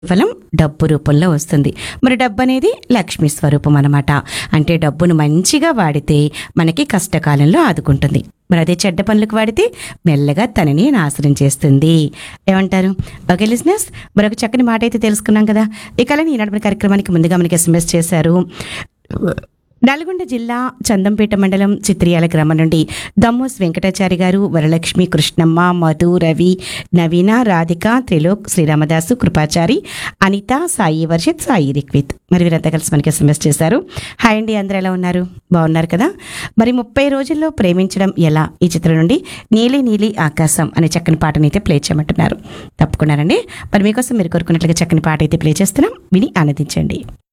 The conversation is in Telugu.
కేవలం డబ్బు రూపంలో వస్తుంది మరి డబ్బు అనేది లక్ష్మీ స్వరూపం అనమాట అంటే డబ్బును మంచిగా వాడితే మనకి కష్టకాలంలో ఆదుకుంటుంది మరి అదే చెడ్డ పనులకు వాడితే మెల్లగా తనని నాశనం చేస్తుంది ఏమంటారు ఓకే లిజినెస్ మరొక చక్కని మాట అయితే తెలుసుకున్నాం కదా ఇక అలానే ఈనాడు మన కార్యక్రమానికి ముందుగా మనకి ఎస్ఎంఎస్ చేశారు నల్గొండ జిల్లా చందంపేట మండలం చిత్రియాల గ్రామం నుండి దమ్మోస్ వెంకటాచారి గారు వరలక్ష్మి కృష్ణమ్మ మధు రవి నవీన రాధిక త్రిలోక్ శ్రీరామదాసు కృపాచారి అనిత సాయి వర్షిత్ సాయి రిక్విత్ మరి వీరంతా కలిసి మనకి ఎస్ఎంఎస్ చేశారు హాయ్ అండి అందరూ ఎలా ఉన్నారు బాగున్నారు కదా మరి ముప్పై రోజుల్లో ప్రేమించడం ఎలా ఈ చిత్రం నుండి నీలి నీలి ఆకాశం అనే చక్కని పాటని అయితే ప్లే చేయమంటున్నారు తప్పకుండానండి మరి మీకోసం మీరు కోరుకున్నట్లుగా చక్కని పాట అయితే ప్లే చేస్తున్నాం విని ఆనందించండి